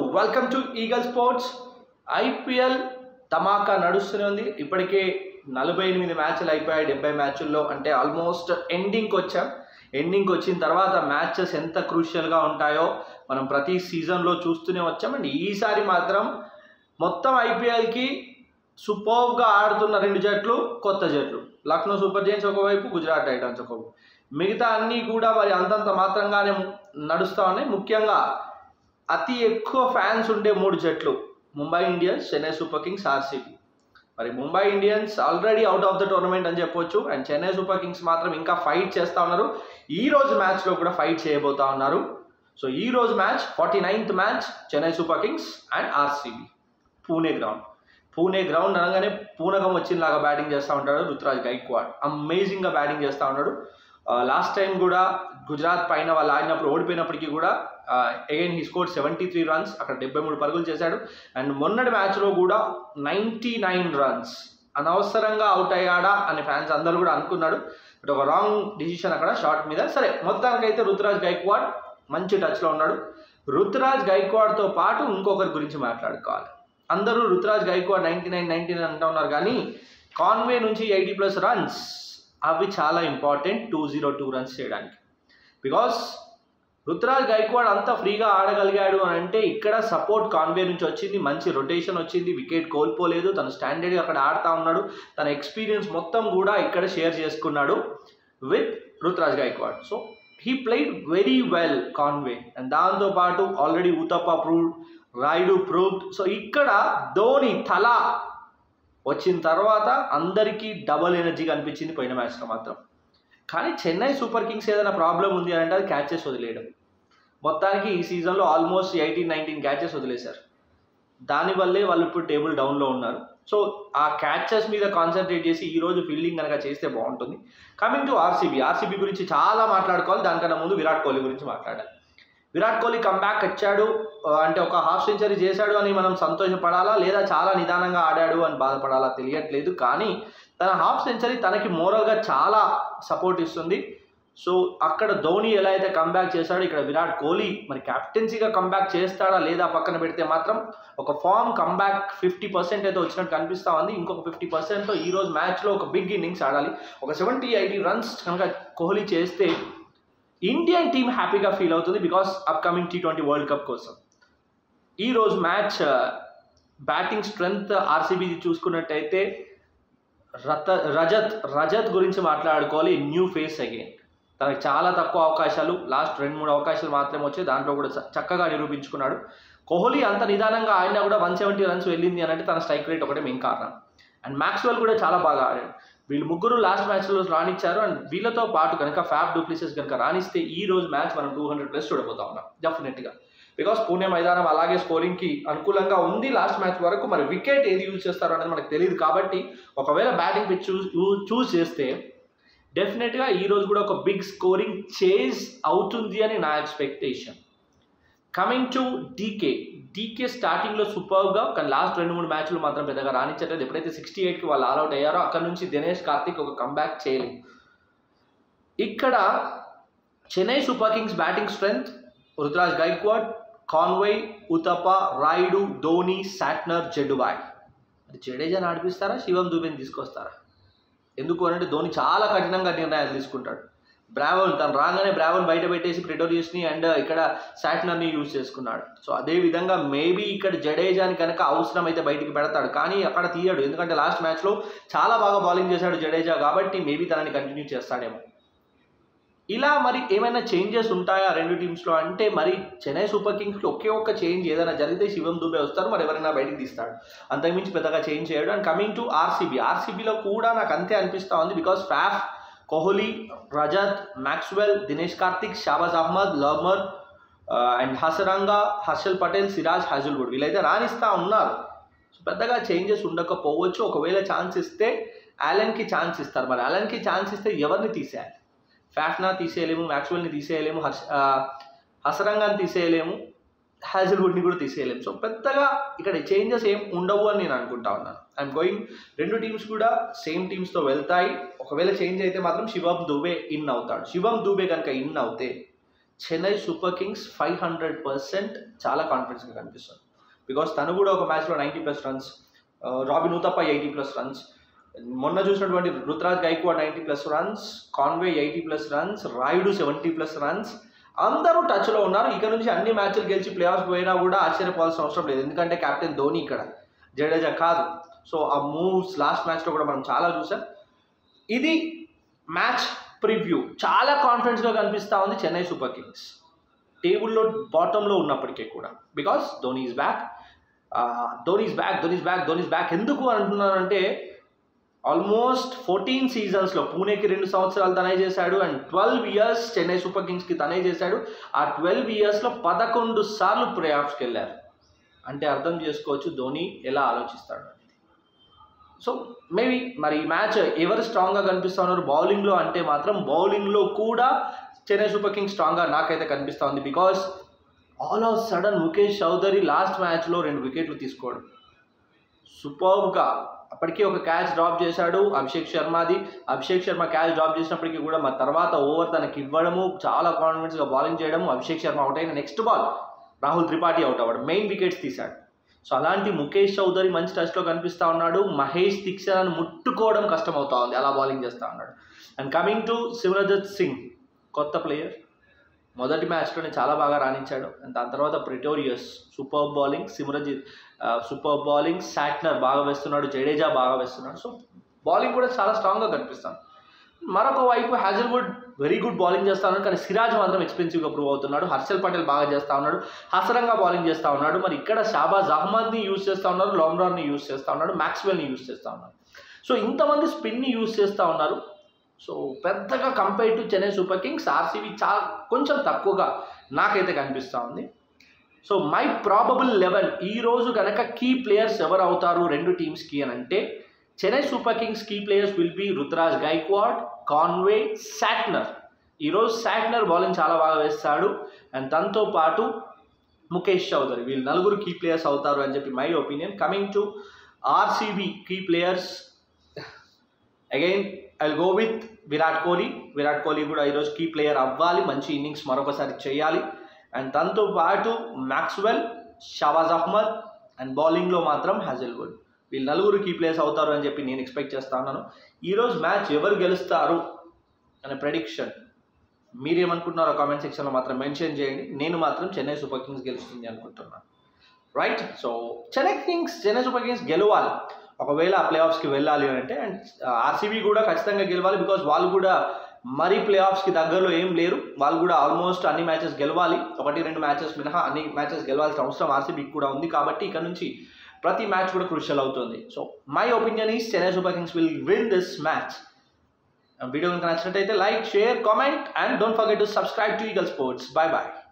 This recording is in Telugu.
welcome to Eagle Sports IPL ధమాకా నడుస్తూనే ఉంది ఇప్పటికే నలభై ఎనిమిది మ్యాచ్లు అయిపోయాయి డెబ్బై మ్యాచ్ల్లో అంటే ఆల్మోస్ట్ ఎండింగ్కి వచ్చాం ఎండింగ్కి వచ్చిన తర్వాత మ్యాచెస్ ఎంత క్రూషియల్గా ఉంటాయో మనం ప్రతి సీజన్లో చూస్తూనే వచ్చాం అండ్ ఈసారి మాత్రం మొత్తం ఐపీఎల్కి సూపర్గా ఆడుతున్న రెండు జట్లు కొత్త జట్లు లక్నో సూపర్ జైన్స్ ఒకవైపు గుజరాత్ టైటన్స్ ఒకవైపు మిగతా అన్నీ కూడా మరి అంతంత మాత్రంగానే నడుస్తూ ఉన్నాయి ముఖ్యంగా అతి ఎక్కువ ఫ్యాన్స్ ఉండే మూడు జట్లు Mumbai Indians Chennai Super Kings RCB మరి Mumbai Indians already out of the tournament అని చెప్పొచ్చు అండ్ చెన్నై సూపర్ కింగ్స్ మాత్రం ఇంకా ఫైట్ చేస్తూ ఉన్నారు ఈ రోజు మ్యాచ్లో కూడా ఫైట్ చేయబోతా ఉన్నారు సో ఈ రోజు match forty ninth match Chennai Super Kings and RCB Pune ground Pune ground అనగానే పూనకం వచ్చినలాగా బ్యాటింగ్ చేస్తూ ఉంటాడు రుతురాజ్ గైక్వాడ్ అమేజింగ్గా బ్యాటింగ్ చేస్తూ ఉన్నాడు లాస్ట్ టైం కూడా గుజరాత్ పైన వాళ్ళు ఆడినప్పుడు ఓడిపోయినప్పటికీ కూడా again he score seventy three runs అక్కడ డెబ్బై మూడు పరుగులు చేశాడు అండ్ మొన్నటి మ్యాచ్లో కూడా నైంటీ నైన్ రన్స్ అనవసరంగా అవుట్ అయ్యాడా అని ఫ్యాన్స్ అందరూ కూడా అనుకున్నాడు బట్ ఒక రాంగ్ డిసిషన్ అక్కడ షార్ట్ మీద సరే మొత్తానికైతే రుతురాజ్ గైక్వాడ్ మంచి టచ్లో ఉన్నాడు రుతురాజ్ గైక్వాడ్తో పాటు ఇంకొకరి గురించి మాట్లాడుకోవాలి అందరూ Ruturaj Gaikwad ninety nine ninety nine అంటూ ఉన్నారు కానీ కాన్వే నుంచి ఎయిటీ ప్లస్ రన్స్ అవి చాలా important two zero two runs చేయడానికి బికాస్ రుతురాజ్ గైక్వాడ్ అంతా ఫ్రీగా ఆడగలిగాడు అని అంటే ఇక్కడ సపోర్ట్ కాన్వే నుంచి వచ్చింది మంచి రొటేషన్ వచ్చింది వికెట్ కోల్పోలేదు తను స్టాండర్డ్గా అక్కడ ఆడుతూ ఉన్నాడు తన ఎక్స్పీరియన్స్ మొత్తం కూడా ఇక్కడ షేర్ చేసుకున్నాడు with Ruturaj Gaikwad so he played very well Conway and దాంతోపాటు already Uthappa proved Rayudu proved so ఇక్కడ ధోని తల వచ్చిన తర్వాత అందరికీ డబల్ ఎనర్జీ కనిపించింది పోయిన మ్యాచ్లో మాత్రం కానీ చెన్నై సూపర్ కింగ్స్ ఏదైనా ప్రాబ్లం ఉంది అంటే అది క్యాచెస్ వదిలేయడం మొత్తానికి ఈ సీజన్లో ఆల్మోస్ట్ ఎయిటీన్ నైన్టీన్ క్యాచెస్ వదిలేశారు దానివల్లే వాళ్ళు ఇప్పుడు టేబుల్ డౌన్లో ఉన్నారు సో ఆ క్యాచెస్ మీద కాన్సన్ట్రేట్ చేసి ఈ రోజు ఫీల్డింగ్ కనుక చేస్తే బాగుంటుంది కమింగ్ టు ఆర్సీబీ ఆర్సీబీ గురించి చాలా మాట్లాడుకోవాలి దానికన్నా ముందు విరాట్ కోహ్లీ గురించి మాట్లాడాలి విరాట్ కోహ్లీ కంబ్యాక్ వచ్చాడు అంటే ఒక హాఫ్ సెంచరీ చేశాడు అని మనం సంతోషపడాలా లేదా చాలా నిదానంగా ఆడాడు అని బాధపడాలా తెలియట్లేదు కానీ తన హాఫ్ సెంచరీ తనకి మోరల్గా చాలా సపోర్ట్ ఇస్తుంది సో అక్కడ ధోని ఎలా అయితే కంబ్యాక్ చేశాడో ఇక్కడ విరాట్ కోహ్లీ మరి కెప్టెన్సీగా కంబ్యాక్ చేస్తాడా లేదా పక్కన పెడితే మాత్రం ఒక ఫామ్ కంబ్యాక్ ఫిఫ్టీ పర్సెంట్ అయితే వచ్చినట్టు కనిపిస్తూ ఉంది ఇంకొక ఫిఫ్టీ పర్సెంట్తో ఈ రోజు మ్యాచ్లో ఒక బిగ్ ఇన్నింగ్స్ ఆడాలి ఒక సెవెంటీ ఎయిటీ రన్స్ కనుక కోహ్లీ చేస్తే ఇండియన్ టీం హ్యాపీగా ఫీల్ అవుతుంది because upcoming T twenty world cup కోసం ఈరోజు మ్యాచ్ బ్యాటింగ్ స్ట్రెంగ్త్ ఆర్సీబీ చూసుకున్నట్టయితే రత రజత్ రజత్ గురించి మాట్లాడుకోవాలి న్యూ ఫేస్ అగైన్ తనకు చాలా తక్కువ అవకాశాలు లాస్ట్ రెండు మూడు అవకాశాలు మాత్రమే వచ్చాయి దాంట్లో కూడా చక్కగా నిరూపించుకున్నాడు కోహ్లీ అంత నిదానంగా ఆడినా కూడా వన్ సెవెంటీ రన్స్ వెళ్ళింది అని అంటే తన స్ట్రైక్ రేట్ ఒకటే మెయిన్ కారణం అండ్ మ్యాక్స్వెల్ కూడా చాలా బాగా ఆడాడు వీళ్ళు ముగ్గురు లాస్ట్ మ్యాచ్లో రాణించారు అండ్ వీళ్ళతో పాటు కనుక ఫ్యాబ్ డూప్లిసెస్ కనుక రాణిస్తే ఈ రోజు మ్యాచ్ మనం టూ హండ్రెడ్ ప్లస్ చూడబోతా ఉన్నాం డెఫినెట్గా బికాస్ పూణే మైదానం అలాగే స్కోరింగ్కి అనుకూలంగా ఉంది లాస్ట్ మ్యాచ్ వరకు మరి వికెట్ ఏది యూజ్ చేస్తారో అనేది మనకు తెలియదు కాబట్టి ఒకవేళ బ్యాటింగ్ పిచ్ చూస్ చూస్ చేస్తే డెఫినెట్గా ఈరోజు కూడా ఒక బిగ్ స్కోరింగ్ చేజ్ అవుతుంది అని నా expectation coming to DK DK స్టార్టింగ్లో సూపర్గా కానీ లాస్ట్ రెండు మూడు మ్యాచ్లు మాత్రం పెద్దగా రాణించట్లేదు ఎప్పుడైతే సిక్స్టీ ఎయిట్కి వాళ్ళు ఆల్అౌట్ అయ్యారో అక్కడ నుంచి దినేష్ కార్తిక్ ఒక కంబ్యాక్ చేయలేదు ఇక్కడ Chennai Super Kings batting strength Ruturaj Gaikwad Conway Uthappa Rayudu Dhoni Santner జడ్డుబాయ్ అది జడేజాని ఆడిపిస్తారా శివం దూబేని తీసుకొస్తారా ఎందుకు అంటే ధోని చాలా కఠినంగా నిర్ణయాలు తీసుకుంటాడు బ్రావోన్ తను రాగానే బ్రావోన్ బయట పెట్టేసి ప్రిటోరియస్ని అండ్ ఇక్కడ సాట్నర్ని యూజ్ చేసుకున్నాడు సో అదే విధంగా మేబీ ఇక్కడ జడేజాని కనుక అవసరం అయితే బయటికి పెడతాడు కానీ అక్కడ తీయడు ఎందుకంటే లాస్ట్ మ్యాచ్లో చాలా బాగా బౌలింగ్ చేశాడు జడేజా కాబట్టి మేబీ తనని కంటిన్యూ చేస్తాడేమో ఇలా మరి ఏమైనా చేంజెస్ ఉంటాయా రెండు టీమ్స్లో అంటే మరి చెన్నై సూపర్ కింగ్స్కి ఒకే ఒక్క చేంజ్ ఏదైనా జరిగితే శివం దుబే వస్తారు మరి ఎవరైనా బయటికి తీస్తాడు అంతకుమించి పెద్దగా చేంజ్ చేయడు అండ్ కమింగ్ టు ఆర్సీబీ ఆర్సీబీలో కూడా నాకు అంతే అనిపిస్తూ ఉంది because Faf Kohli Rajat Maxwell Dinesh Karthik Shahbaz Ahmed Lomror and Hasaranga Harshal Patel Siraj Hazlewood వీళ్ళైతే రాణిస్తూ ఉన్నారు సో పెద్దగా చేంజెస్ ఉండకపోవచ్చు ఒకవేళ ఛాన్స్ ఇస్తే యాలెన్కి ఛాన్స్ ఇస్తారు మరి యాలెన్కి ఛాన్స్ ఇస్తే ఎవరిని తీసేయాలి ఫ్యాఫ్నా తీసేయలేము మ్యాక్స్వెల్ని తీసేయలేము హర్ష హసరంగాని తీసేయలేము హ్యాజిల్వుడ్ని కూడా తీసేయలేము సో పెద్దగా ఇక్కడ చేంజెస్ ఏం ఉండవు అని నేను అనుకుంటా ఉన్నాను ఐఎమ్ గోయింగ్ రెండు టీమ్స్ కూడా సేమ్ టీమ్స్తో వెళ్తాయి ఒకవేళ చేంజ్ అయితే మాత్రం శివం దూబే ఇన్ అవుతాడు శివం దూబే కనుక ఇన్ అవుతే Chennai Super Kings five hundred percent చాలా కాన్ఫిడెన్స్గా కనిపిస్తుంది బికాస్ తను కూడా ఒక మ్యాచ్లో ninety plus runs Robin Uthappa eighty plus runs మొన్న చూసినటువంటి Ruturaj Gaikwad ninety plus runs Conway eighty plus runs Rayudu seventy plus runs అందరూ టచ్లో ఉన్నారు ఇక నుంచి అన్ని మ్యాచ్లు గెలిచి ప్లే ఆఫ్ పోయినా కూడా ఆశ్చర్యపోవాల్సిన అవసరం లేదు ఎందుకంటే కెప్టెన్ ధోని ఇక్కడ జడేజా కాదు సో ఆ మూవ్స్ లాస్ట్ మ్యాచ్లో కూడా మనం చాలా చూసాం ఇది మ్యాచ్ ప్రివ్యూ చాలా కాన్ఫిడెన్స్గా కనిపిస్తూ ఉంది చెన్నై సూపర్ కింగ్స్ టేబుల్లో బాటంలో ఉన్నప్పటికీ కూడా because Dhoni is back Dhoni is back Dhoni is back Dhoni is back ఎందుకు అంటున్నానంటే ఆల్మోస్ట్ ఫోర్టీన్ సీజన్స్లో పూణేకి రెండు సంవత్సరాలు తనే చేశాడు and twelve years Chennai Super కింగ్స్కి తనే చేశాడు ఆ ట్వెల్వ్ ఇయర్స్లో పదకొండు సార్లు ప్లే ఆఫ్స్కి వెళ్ళారు అంటే అర్థం చేసుకోవచ్చు ధోని ఎలా ఆలోచిస్తాడు అనేది సో మేబీ మరి ఈ మ్యాచ్ ఎవరు స్ట్రాంగ్గా కనిపిస్తా ఉన్నారు బౌలింగ్లో అంటే మాత్రం బౌలింగ్లో కూడా చెన్నై సూపర్ కింగ్స్ స్ట్రాంగ్గా నాకైతే కనిపిస్తూ ఉంది because all of sudden Mukesh Choudhary last మ్యాచ్లో రెండు వికెట్లు తీసుకోవడం సూపర్గా అప్పటికే ఒక క్యాచ్ డ్రాప్ చేశాడు అభిషేక్ శర్మది అభిషేక్ శర్మ క్యాచ్ డ్రాప్ చేసినప్పటికీ కూడా మా తర్వాత ఓవర్ తనకి ఇవ్వడము చాలా కాన్ఫిడెన్స్గా బౌలింగ్ చేయడము అభిషేక్ శర్మ అవుట్ అయిన next ball Rahul Tripathi out అవ్వడం మెయిన్ వికెట్స్ తీశాడు సో అలాంటి ముఖేష్ చౌదరి మంచి టచ్లో కనిపిస్తూ ఉన్నాడు మహేష్ దీక్షలను ముట్టుకోవడం కష్టం అవుతా ఉంది అలా బౌలింగ్ చేస్తూ ఉన్నాడు అండ్ కమింగ్ టు శివరజత్ సింగ్ కొత్త ప్లేయర్ మొదటి మ్యాచ్లోనే చాలా బాగా రాణించాడు అండ్ దాని తర్వాత Pretorius super bowling Simarjeet super bowling Santner బాగా వేస్తున్నాడు జడేజా బాగా వేస్తున్నాడు సో బౌలింగ్ కూడా చాలా స్ట్రాంగ్గా కనిపిస్తాను మరొక వైపు హ్యాజల్వుడ్ వెరీ గుడ్ బౌలింగ్ చేస్తా ఉన్నాడు కానీ సిరాజ్ మాత్రం ఎక్స్పెన్సివ్గా ప్రూవ్ అవుతున్నాడు హర్షల్ పటేల్ బాగా చేస్తా ఉన్నాడు హసరంగా బౌలింగ్ చేస్తా ఉన్నాడు మరి ఇక్కడ షాబాజ్ అహ్మద్ని యూజ్ చేస్తా ఉన్నారు లోమ్రాన్ని యూజ్ చేస్తా ఉన్నాడు మ్యాక్స్వెల్ని యూజ్ చేస్తా ఉన్నారు సో ఇంతమంది స్పిన్ని యూజ్ చేస్తూ ఉన్నారు సో పెద్దగా compare to Chennai Super Kings RCB చాలా కొంచెం తక్కువగా నాకైతే కనిపిస్తూ ఉంది సో మై ప్రాబబుల్ లెవెల్ ఈ రోజు కనుక కీ ప్లేయర్స్ ఎవరు అవుతారు రెండు టీమ్స్కి అని అంటే Chennai Super Kings key players will be Ruturaj Gaikwad Conway Santner ఈరోజు శాట్నర్ బౌలింగ్ చాలా బాగా వేస్తాడు అండ్ తనతో పాటు ముఖేష్ చౌదరి వీళ్ళు నలుగురు కీ ప్లేయర్స్ అవుతారు అని చెప్పి my opinion coming to RCB key players again I go with Virat Kohli Virat Kohli కూడా ఈరోజు కీ ప్లేయర్ అవ్వాలి మంచి ఇన్నింగ్స్ మరొకసారి చేయాలి అండ్ తనతో పాటు మ్యాక్స్వెల్ షాబాజ్ అహ్మద్ అండ్ బౌలింగ్లో మాత్రం హ్యాజల్వుడ్ వీళ్ళు నలుగురు కీ ప్లేయర్స్ అవుతారు అని చెప్పి నేను ఎక్స్పెక్ట్ చేస్తా ఉన్నాను ఈరోజు మ్యాచ్ ఎవరు గెలుస్తారు అనే ప్రెడిక్షన్ మీరేమనుకుంటున్నారో కామెంట్ సెక్షన్లో మాత్రం మెన్షన్ చేయండి నేను మాత్రం చెన్నై సూపర్ కింగ్స్ గెలుస్తుంది అనుకుంటున్నాను right so Chennai Kings Chennai Super Kings గెలవాలి ఒకవేళ ప్లే ఆఫ్స్కి వెళ్ళాలి అని అంటే అండ్ ఆర్సీబీ కూడా ఖచ్చితంగా గెలవాలి బికాజ్ వాళ్ళు కూడా మరీ ప్లే ఆఫ్స్కి దగ్గరలో ఏం లేరు వాళ్ళు కూడా ఆల్మోస్ట్ అన్ని మ్యాచెస్ గెలవాలి ఒకటి రెండు మ్యాచెస్ మినహా అన్ని మ్యాచెస్ గెలవాల్సిన అవసరం ఆర్సీబీకి కూడా ఉంది కాబట్టి ఇక్కడ నుంచి ప్రతి మ్యాచ్ కూడా క్రూషియల్ అవుతుంది so my opinion is Chennai Super Kings will win this match video కనుక నచ్చినట్టయితే like share comment and don't forget to subscribe to Eagle Sports bye bye